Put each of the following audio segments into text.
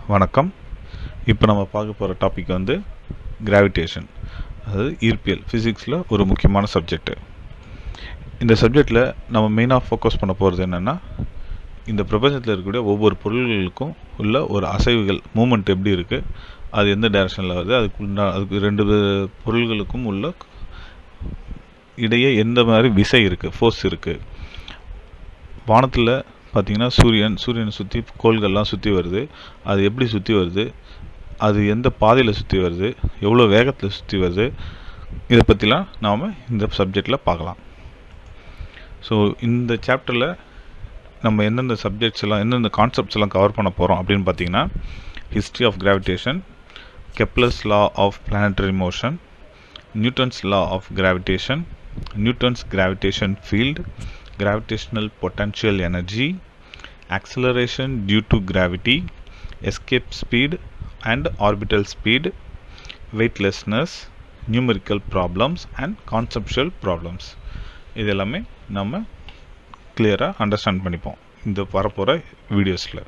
வணக்கம் இப்போ நம்ம பார்க்க போகிற டாபிக் வந்து கிராவிடேஷன் அதாவது ஈர்ப்பியல் ஃபிசிக்ஸில் ஒரு முக்கியமான சப்ஜெக்ட்டு இந்த சப்ஜெக்டில் நம்ம மெயினாக ஃபோக்கஸ் பண்ண போகிறது என்னென்னா இந்த பிரபஞ்சத்தில் இருக்கக்கூடிய ஒவ்வொரு பொருள்களுக்கும் உள்ள ஒரு அசைவுகள் மூமெண்ட் எப்படி இருக்குது அது எந்த டைரக்ஷனில் வருது அதுக்குள்ள அதுக்கு ரெண்டு பொருள்களுக்கும் உள்ள இடையே எந்த மாதிரி விசை இருக்குது ஃபோர்ஸ் இருக்குது வானத்தில் பார்த்தீங்கன்னா சூரியன் சூரியனை சுற்றி கோள்கள்லாம் சுற்றி வருது அது எப்படி சுற்றி வருது அது எந்த பாதையில் சுற்றி வருது எவ்வளோ வேகத்தில் சுற்றி வருது இதை பற்றிலாம் நாம் இந்த சப்ஜெக்டில் பார்க்கலாம் ஸோ இந்த சாப்டரில் நம்ம எந்தெந்த சப்ஜெக்ட்ஸ் எல்லாம் எந்தெந்த கான்செப்ட்ஸ் எல்லாம் கவர் பண்ண போகிறோம் அப்படின்னு பார்த்தீங்கன்னா history of gravitation Kepler's law of planetary motion Newton's law of gravitation Newton's gravitation field gravitational potential energy, acceleration due to gravity, escape speed and orbital speed, weightlessness, numerical problems and conceptual problems. இது எல்லாமே நம்ம கிளியராக understand பண்ணிப்போம் இந்த வரப்போகிற வீடியோஸில்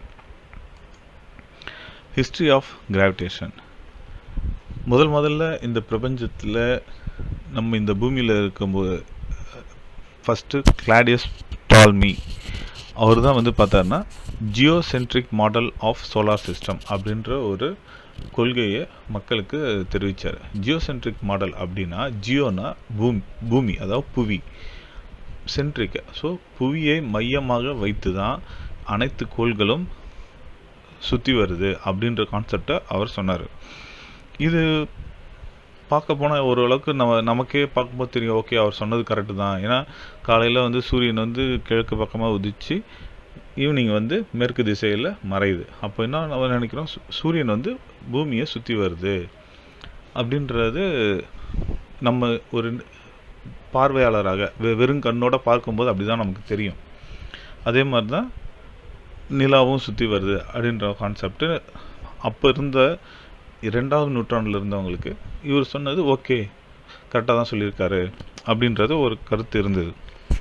history of gravitation முதல் முதல்ல இந்த பிரபஞ்சத்தில் நம்ம இந்த பூமியில் இருக்கும்போது ஃபஸ்ட்டு கிளாடியஸ் டால்மி அவர் தான் வந்து பார்த்தாருன்னா geocentric model of solar system அப்படின்ற ஒரு கொள்கையை மக்களுக்கு தெரிவித்தார் ஜியோசென்ட்ரிக் மாடல் அப்படின்னா ஜியோனா பூமி பூமி அதாவது புவி சென்ட்ரிக் ஸோ புவியை மையமாக வைத்து தான் அனைத்து கோள்களும் சுற்றி வருது அப்படின்ற கான்செப்டை அவர் சொன்னார் இது பார்க்க போனால் ஓரளவுக்கு நம்ம நமக்கே பார்க்கும்போது தெரியும் ஓகே அவர் சொன்னது கரெக்டு தான் ஏன்னா காலையில் வந்து சூரியன் வந்து கிழக்கு பக்கமாக உதிச்சு ஈவினிங் வந்து மேற்கு திசையில் மறையுது அப்போ என்ன நம்ம நினைக்கிறோம் சூரியன் வந்து பூமியை சுற்றி வருது அப்படின்றது நம்ம ஒரு பார்வையாளராக வெ வெறும் கண்ணோட பார்க்கும்போது அப்படி தான் நமக்கு தெரியும் அதே மாதிரி தான் நிலாவும் சுற்றி வருது அப்படின்ற கான்செப்ட்டு அப்போ இருந்த இரண்டாவது நூற்றாண்டில் இருந்தவங்களுக்கு இவர் சொன்னது ஓகே கரெக்டாக தான் சொல்லியிருக்காரு அப்படின்றது ஒரு கருத்து இருந்தது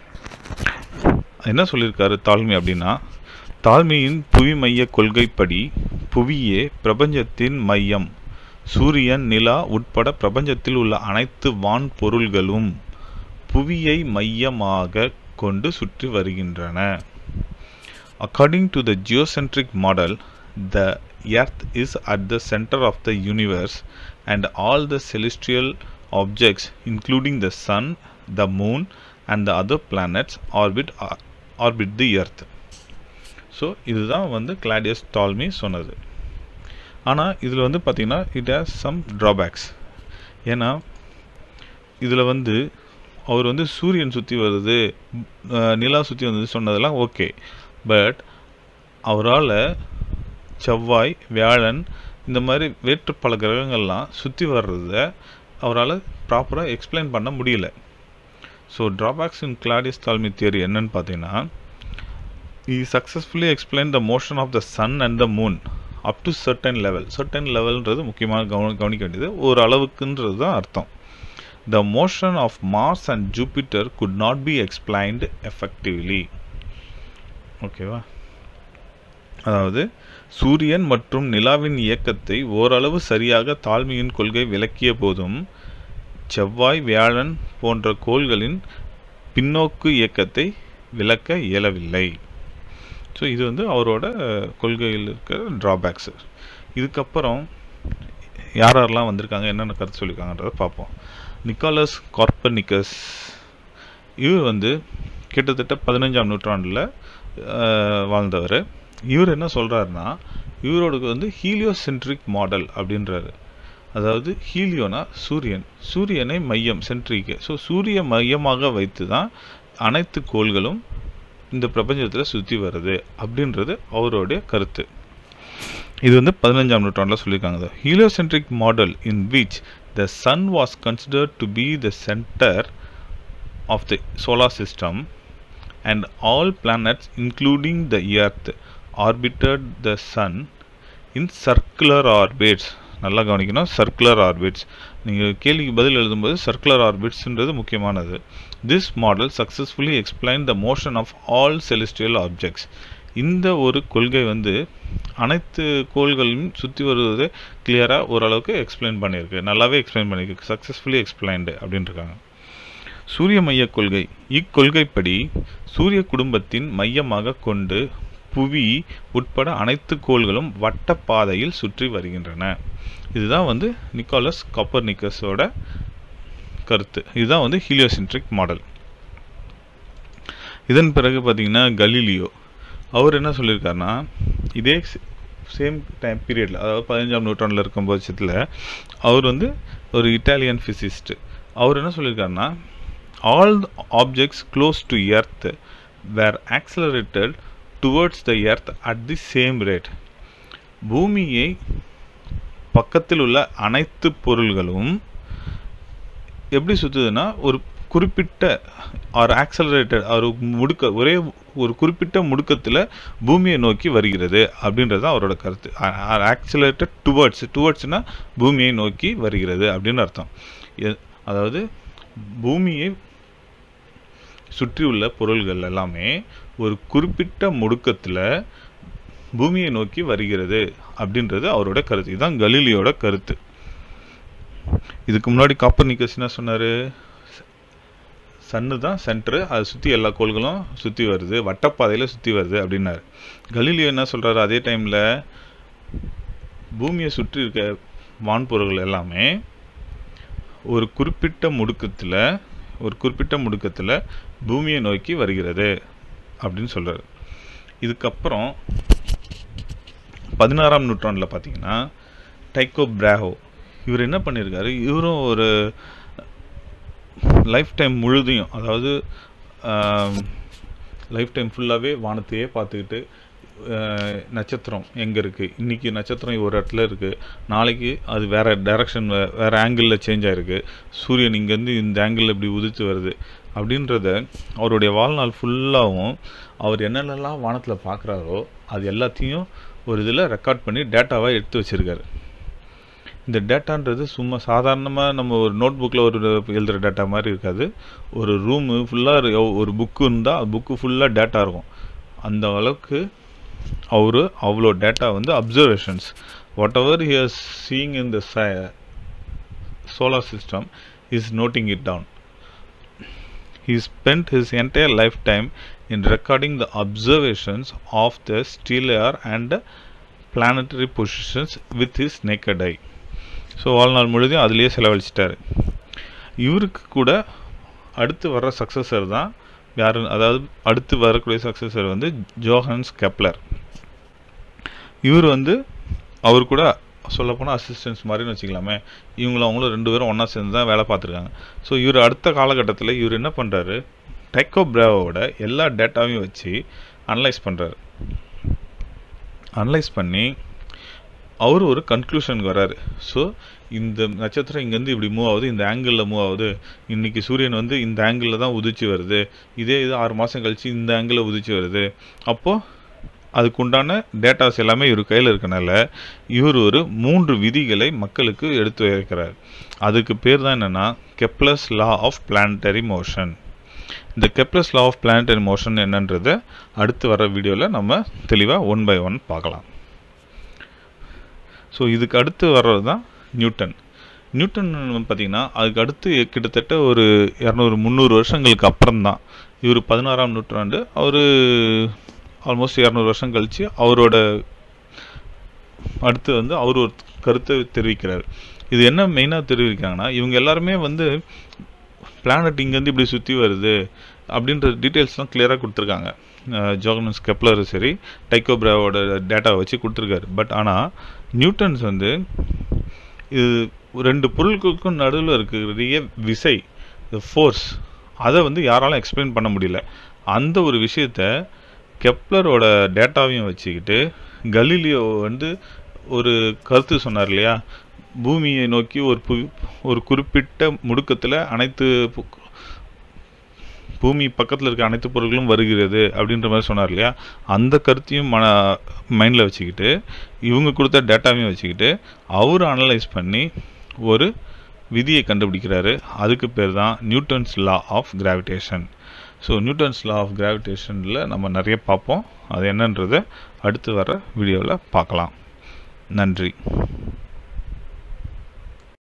என்ன சொல்லியிருக்காரு தாழ்மை அப்படின்னா தாழ்மையின் புவி மைய கொள்கைப்படி புவியே பிரபஞ்சத்தின் மையம் சூரியன் நிலா உட்பட பிரபஞ்சத்தில் உள்ள அனைத்து வான் பொருள்களும் புவியை மையமாக கொண்டு சுற்றி வருகின்றன according to the geocentric model the earth is at the center of the universe and all the celestial objects including the sun the moon and the other planets orbit orbit the earth so இதுதான் வந்து Claudius டால்மி சொன்னது ஆனால் இதில் வந்து பார்த்திங்கன்னா it has some drawbacks ஏன்னா இதில் வந்து அவர் வந்து சூரியன் சுற்றி வருது நிலா சுற்றி வந்தது சொன்னதெல்லாம் ஓகே பட் அவரால் செவ்வாய் வியாழன் இந்த மாதிரி வேற்று பல கிரகங்கள்லாம் சுற்றி வர்றத அவரால் ப்ராப்பராக எக்ஸ்பிளைன் பண்ண முடியல so drawbacks in Claudius Ptolemy theory என்னன்னு பார்த்தீங்கன்னா இ successfully explain the motion of the sun and the moon up to certain level certain லெவல்ன்றது முக்கியமாக கவன கவனிக்க வேண்டியது ஒரு அளவுக்குன்றது தான் அர்த்தம் the motion of Mars and Jupiter could not be explained effectively ஓகேவா அதாவது சூரியன் மற்றும் நிலாவின் இயக்கத்தை ஓரளவு சரியாக தாழ்மையின் கொள்கை விளக்கிய போதும் செவ்வாய் வியாழன் போன்ற கோள்களின் பின்னோக்கு இயக்கத்தை விளக்க இயலவில்லை ஸோ இது வந்து அவரோட கொள்கையில் இருக்கிற ட்ராபேக்ஸு இதுக்கப்புறம் யார் யாரெல்லாம் வந்திருக்காங்க என்னென்ன கருத்து சொல்லியிருக்காங்கன்றதை பார்ப்போம் நிக்கோலஸ் கார்பனிக்கஸ் இவர் வந்து கிட்டத்தட்ட பதினஞ்சாம் நூற்றாண்டில் வாழ்ந்தவர் இவர் என்ன சொல்கிறாருன்னா இவரோட வந்து ஹீலியோசென்ட்ரிக் மாடல் அப்படின்றாரு அதாவது ஹீலியோனா சூரியன் சூரியனை மையம் சென்ட்ரிக்கு ஸோ சூரிய மையமாக வைத்து தான் அனைத்து கோள்களும் இந்த பிரபஞ்சத்தில் சுற்றி வருது அப்படின்றது அவருடைய கருத்து இது வந்து பதினஞ்சாம் நூற்றாண்டில் சொல்லியிருக்காங்க heliocentric model in which the sun was considered to be the centre of the solar system and all planets including the earth orbited the sun in circular orbits நல்லா கவனிக்கணும் சர்க்குலர் ஆர்பிட்ஸ் நீங்கள் கேள்விக்கு பதில் எழுதும்போது சர்க்குலர் ஆர்பிட்ஸ்ன்றது முக்கியமானது this model successfully explain the motion of all celestial objects இந்த ஒரு கொள்கை வந்து அனைத்து கோள்களையும் சுற்றி வருவதை கிளியராக ஓரளவுக்கு எக்ஸ்பிளைன் பண்ணியிருக்கு நல்லாவே எக்ஸ்பிளைன் பண்ணியிருக்கு சக்ஸஸ்ஃபுல்லி எக்ஸ்பிளைன்டு அப்படின்ட்டுருக்காங்க சூரிய மைய கொள்கை இக்கொள்கைப்படி சூரிய குடும்பத்தின் மையமாக கொண்டு புவி உட்பட அனைத்து கோள்களும் வட்ட பாதையில் சுற்றி வருகின்றன இதுதான் வந்து நிக்கோலஸ் காப்பர்னிக்கஸோட கருத்து இதுதான் வந்து ஹீலியோசென்ட்ரிக் மாடல் இதன் பிறகு பார்த்தீங்கன்னா கலீலியோ அவர் என்ன சொல்லியிருக்காருன்னா இதே சேம் டைம் பீரியடில் அதாவது பதினஞ்சாம் நூற்றாண்டில் இருக்கும் பட்சத்தில் அவர் வந்து ஒரு இட்டாலியன் ஃபிசிஸ்ட் அவர் என்ன சொல்லியிருக்காருன்னா all objects close to earth were accelerated towards the earth at the same rate பூமியை பக்கத்தில் உள்ள அனைத்து பொருள்களும் எப்படி சுற்றுதுன்னா ஒரு குறிப்பிட்ட ஆர் ஆக்சலரேட்டட் ஒரு முடுக்க ஒரே ஒரு குறிப்பிட்ட முடுக்கத்தில் பூமியை நோக்கி வருகிறது அப்படின்றது தான் அவரோட கருத்து ஆக்சலரேட்டட் டுவர்ட்ஸ் டுவர்ட்ஸ்னால் பூமியை நோக்கி வருகிறது அப்படின்னு அர்த்தம் அதாவது பூமியை சுற்றியுள்ள பொருள்கள் எல்லாமே ஒரு குறிப்பிட்ட முடுக்கத்தில் பூமியை நோக்கி வருகிறது அப்படின்றது அவரோட கருத்து இதுதான் கலீலியோட கருத்து இதுக்கு முன்னாடி காப்பர் நிக்கஸ் என்ன சொன்னார் சன்னு தான் சென்டரு அதை சுற்றி எல்லா கோள்களும் சுற்றி வருது வட்டப்பாதையில் சுற்றி வருது அப்படின்னாரு கலீலியோ என்ன சொல்கிறாரு அதே டைமில் பூமியை சுற்றி இருக்க வான்பொருள்கள் எல்லாமே ஒரு குறிப்பிட்ட முடுக்கத்தில் ஒரு குறிப்பிட்ட முடுக்கத்தில் பூமியை நோக்கி வருகிறது அப்படின்னு சொல்கிறார் இதுக்கப்புறம் பதினாறாம் நூற்றாண்டில் பார்த்தீங்கன்னா டைக்கோ பிராஹோ இவர் என்ன பண்ணியிருக்காரு இவரும் ஒரு லைஃப் டைம் முழுதையும் அதாவது லைஃப் டைம் ஃபுல்லாகவே வானத்தையே பார்த்துக்கிட்டு நட்சத்திரம் எங்கே இருக்குது இன்றைக்கி நட்சத்திரம் ஒரு இடத்துல இருக்குது நாளைக்கு அது வேறு டைரக்ஷன் வேறு ஆங்கிளில் சேஞ்ச் ஆகிருக்கு சூரியன் இங்கேருந்து இந்த ஆங்கிளில் இப்படி உதித்து வருது அப்படின்றத அவருடைய வாழ்நாள் ஃபுல்லாகவும் அவர் என்னென்னலாம் வானத்தில் பார்க்குறாரோ அது எல்லாத்தையும் ஒரு இதில் ரெக்கார்ட் பண்ணி டேட்டாவாக எடுத்து வச்சுருக்காரு இந்த டேட்டான்றது சும்மா சாதாரணமாக நம்ம ஒரு நோட் புக்கில் ஒரு எழுதுகிற டேட்டா மாதிரி இருக்காது ஒரு ரூமு ஃபுல்லாக ஒரு புக்கு இருந்தால் புக்கு ஃபுல்லாக டேட்டா இருக்கும் அந்த அளவுக்கு அவர் அவ்வளோ டேட்டா வந்து observations whatever he are seeing in the solar system is noting it down he spent his entire lifetime in recording the observations of the stellar and planetary positions with his naked eye so வாழ்நாள் முழுதும் அதுலேயே செலவழிச்சிட்டாரு இவருக்கு கூட அடுத்து வர்ற successor தான் யார் அதாவது அடுத்து வரக்கூடிய சக்ஸஸர் வந்து ஜோஹன்ஸ் கெப்லர் இவர் வந்து அவர் கூட சொல்லப்போனால் அசிஸ்டன்ஸ் மாதிரின்னு வச்சுக்கலாமே இவங்களும் அவங்களும் ரெண்டு பேரும் ஒன்றா சேர்ந்து தான் வேலை பார்த்துருக்காங்க ஸோ இவர் அடுத்த காலகட்டத்தில் இவர் என்ன பண்ணுறாரு டைக்கோ பிராவோட எல்லா டேட்டாவையும் வச்சு அனலைஸ் பண்ணுறாரு அனலைஸ் பண்ணி அவர் ஒரு கன்க்ளூஷனுக்கு வராரு ஸோ இந்த நட்சத்திரம் இங்கேருந்து இப்படி மூவ் ஆகுது இந்த ஆங்கிளில் மூவ் ஆகுது இன்றைக்கி சூரியன் வந்து இந்த ஆங்கிளில் தான் உதிச்சு வருது இதே இது ஆறு மாதம் கழித்து இந்த ஆங்கிளில் உதிச்சு வருது அப்போது அதுக்குண்டான டேட்டாஸ் எல்லாமே இவர் கையில் இருக்கனால இவர் ஒரு மூன்று விதிகளை மக்களுக்கு எடுத்து வைக்கிறார் அதுக்கு பேர் தான் என்னென்னா Kepler's law of planetary motion இந்த Kepler's law of planetary motion என்னன்றதை அடுத்து வர வீடியோவில் நம்ம தெளிவாக ஒன் பை ஒன் பார்க்கலாம் ஸோ இதுக்கு அடுத்து வர்றது தான் நியூட்டன் நியூட்டன் பார்த்திங்கன்னா அதுக்கு அடுத்து கிட்டத்தட்ட ஒரு இரநூறு முந்நூறு வருஷங்களுக்கு அப்புறம் தான் இவர் பதினாறாம் நூற்றாண்டு அவர் ஆல்மோஸ்ட் இரநூறு வருஷம் கழித்து அவரோட அடுத்து வந்து அவர் ஒரு கருத்தை தெரிவிக்கிறார் இது என்ன மெயினாக தெரிவிக்கிறாங்கன்னா இவங்க எல்லாருமே வந்து பிளானட் இங்கேருந்து இப்படி சுற்றி வருது அப்படின்ற டீட்டெயில்ஸ்லாம் கிளியராக கொடுத்துருக்காங்க ஜோகனஸ் கெப்லரும் சரி டைக்கோப்ராவோட டேட்டாவை வச்சு கொடுத்துருக்காரு பட் ஆனால் நியூட்டன்ஸ் வந்து இது ரெண்டு பொருட்களுக்கும் நடுவில் இருக்கிற விசை ஃபோர்ஸ் அதை வந்து யாராலும் எக்ஸ்பிளைன் பண்ண முடியல அந்த ஒரு விஷயத்த கெப்லரோட டேட்டாவையும் வச்சுக்கிட்டு கலீலியோ வந்து ஒரு கருத்து சொன்னார் இல்லையா பூமியை நோக்கி ஒரு பு ஒரு குறிப்பிட்ட முடுக்கத்தில் அனைத்து பூமி பக்கத்தில் இருக்க அனைத்து பொருட்களும் வருகிறது அப்படின்ற மாதிரி சொன்னார் இல்லையா அந்த கருத்தையும் மன மைண்டில் வச்சுக்கிட்டு இவங்க கொடுத்த டேட்டாவையும் வச்சுக்கிட்டு அவர் அனலைஸ் பண்ணி ஒரு விதியை கண்டுபிடிக்கிறாரு அதுக்கு பேர் தான் Newton's law of gravitation so Newton's law of கிராவிடேஷனில் நம்ம நிறைய பார்ப்போம் அது என்னன்றதை அடுத்து வர வீடியோவில் பார்க்கலாம் நன்றி